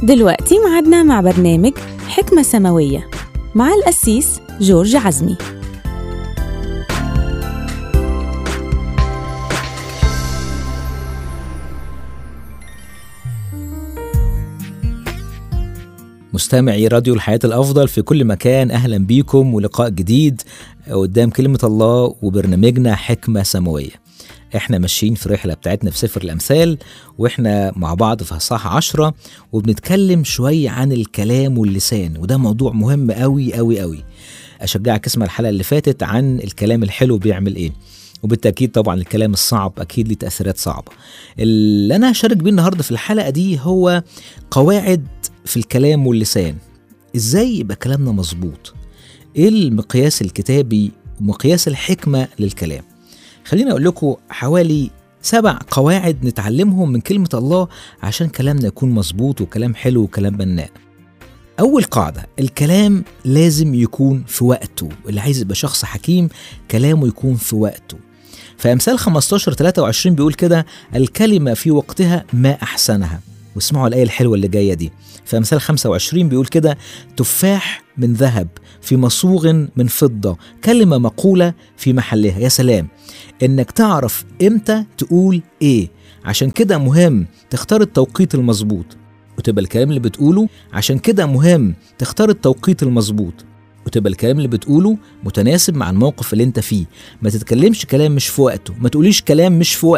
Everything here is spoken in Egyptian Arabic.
دلوقتي معادنا مع برنامج حكمة سماوية مع القسيس جورج عزمي مستمعي راديو الحياة الأفضل في كل مكان أهلا بيكم ولقاء جديد قدام كلمة الله وبرنامجنا حكمة سماوية احنا ماشيين في الرحلة بتاعتنا في سفر الأمثال واحنا مع بعض في أصحاح عشرة وبنتكلم شوية عن الكلام واللسان وده موضوع مهم قوي قوي قوي أشجعك اسمع الحلقة اللي فاتت عن الكلام الحلو بيعمل ايه وبالتأكيد طبعا الكلام الصعب أكيد ليه تأثيرات صعبة اللي أنا هشارك بيه النهاردة في الحلقة دي هو قواعد في الكلام واللسان ازاي يبقى كلامنا مظبوط ايه المقياس الكتابي ومقياس الحكمة للكلام خليني اقول لكم حوالي سبع قواعد نتعلمهم من كلمة الله عشان كلامنا يكون مظبوط وكلام حلو وكلام بناء أول قاعدة الكلام لازم يكون في وقته اللي عايز يبقى شخص حكيم كلامه يكون في وقته فأمثال 15 23 بيقول كده الكلمة في وقتها ما أحسنها واسمعوا الآية الحلوة اللي جاية دي في أمثال 25 بيقول كده تفاح من ذهب في مصوغ من فضة كلمة مقولة في محلها يا سلام إنك تعرف إمتى تقول إيه عشان كده مهم تختار التوقيت المظبوط وتبقى الكلام اللي بتقوله عشان كده مهم تختار التوقيت المظبوط وتبقى الكلام اللي بتقوله متناسب مع الموقف اللي انت فيه ما تتكلمش كلام مش في وقته ما تقوليش كلام مش في وقته